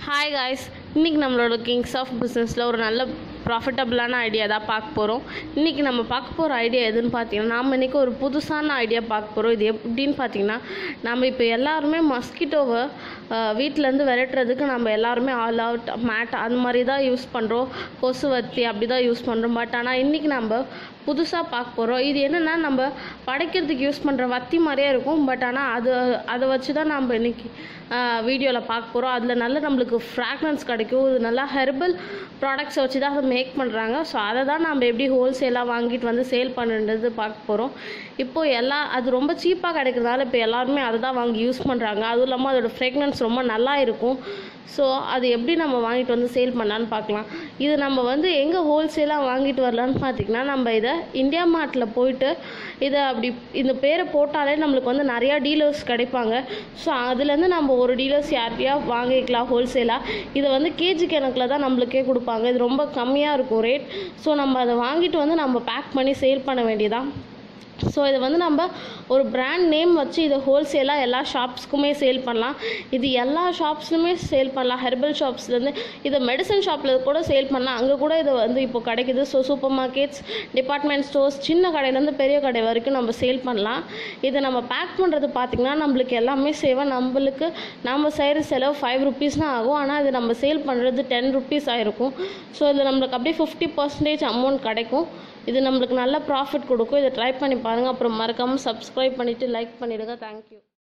hi guys இன்றைக்கி நம்மளோட Kings of பிஸ்னஸில் ஒரு நல்ல ப்ராஃபிட்டபிளான ஐடியா தான் பார்க்க போகிறோம் இன்றைக்கி நம்ம பார்க்க போகிற ஐடியா எதுன்னு பார்த்தீங்கன்னா நாம் இன்றைக்கி ஒரு புதுசான ஐடியா பார்க்க போகிறோம் இது எப்படின்னு பார்த்தீங்கன்னா நம்ம இப்போ எல்லாருமே மஸ்கிட்டோவை வீட்டிலேருந்து விரட்டுறதுக்கு நம்ம எல்லாருமே ஆல் அவுட் மேட் அந்த மாதிரி தான் யூஸ் பண்ணுறோம் கொசுவத்தி அப்படி தான் யூஸ் பண்ணுறோம் பட் ஆனால் இன்றைக்கி நம்ம புதுசாக பார்க்க போகிறோம் இது என்னென்னா நம்ம படைக்கிறதுக்கு யூஸ் பண்ணுற வத்தி மாதிரியே இருக்கும் பட் ஆனால் அது அதை வச்சு தான் நம்ம இன்றைக்கி வீடியோவில் பார்க்க போகிறோம் அதில் நல்ல நம்மளுக்கு ஃப்ராக்ரன்ஸ் கிடைக்கும் இது நல்லா ஹெர்பல் ப்ராடக்ட்ஸை வச்சு தான் அதை மேக் பண்ணுறாங்க ஸோ அதை தான் நம்ம எப்படி ஹோல்சேலாக வாங்கிட்டு வந்து சேல் பண்ணுறது பார்க்க போகிறோம் இப்போது எல்லா அது ரொம்ப சீப்பாக கிடைக்கிறதால இப்போ எல்லாருமே அதை தான் வாங்கி யூஸ் பண்ணுறாங்க அதுவும் இல்லாமல் அதோட ஃப்ரேக்னன்ஸ் ரொம்ப நல்லா இருக்கும் ஸோ அது எப்படி நம்ம வாங்கிட்டு வந்து சேல் பண்ணலான்னு பார்க்கலாம் இது நம்ம வந்து எங்கே ஹோல்சேலாக வாங்கிட்டு வரலான்னு பார்த்திங்கன்னா நம்ம இதை இந்தியா மார்ட்டில் போயிட்டு இதை அப்படி இந்த பேரை போட்டாலே நம்மளுக்கு வந்து நிறையா டீலர்ஸ் கிடைப்பாங்க ஸோ அதுலேருந்து நம்ம ஒரு டீலர்ஸ் யார்கிட்டயா வாங்கிக்கலாம் ஹோல்சேலாக இதை வந்து கேஜி கணக்கில் தான் நம்மளுக்கே கொடுப்பாங்க இது ரொம்ப கம்மியாக இருக்கும் ரேட் ஸோ நம்ம அதை வாங்கிட்டு வந்து நம்ம பேக் பண்ணி சேல் பண்ண வேண்டியதான் ஸோ இதை வந்து நம்ம ஒரு பிராண்ட் நேம் வச்சு இதை ஹோல்சேலாக எல்லா ஷாப்ஸ்க்குமே சேல் பண்ணலாம் இது எல்லா ஷாப்ஸ்லையுமே சேல் பண்ணலாம் ஹெர்பல் ஷாப்ஸ்லேருந்து இதை மெடிசன் ஷாப்பில் கூட சேல் பண்ணலாம் அங்கே கூட இது வந்து இப்போ கிடைக்குது so super markets department stores சின்ன கடையிலேருந்து பெரிய கடை வரைக்கும் நம்ம சேல் பண்ணலாம் இதை நம்ம பேக் பண்ணுறது பார்த்திங்கன்னா நம்மளுக்கு எல்லாமே சேவை நம்மளுக்கு நம்ம செய்கிற செலவு ஃபைவ் ருபீஸ் தான் ஆகும் ஆனால் இது நம்ம சேல் பண்ணுறது டென் ருபீஸ் ஆகிருக்கும் ஸோ இதில் நம்மளுக்கு அப்படியே ஃபிஃப்டி பர்சன்டேஜ் அமௌண்ட் கிடைக்கும் இது நம்மளுக்கு நல்ல ப்ராஃபிட் கொடுக்கும் இதை ட்ரை பண்ணி பாருங்கள் அப்புறம் மறக்காமல் சப்ஸ்கிரைப் பண்ணிவிட்டு லைக் பண்ணிவிடுங்க தேங்க்யூ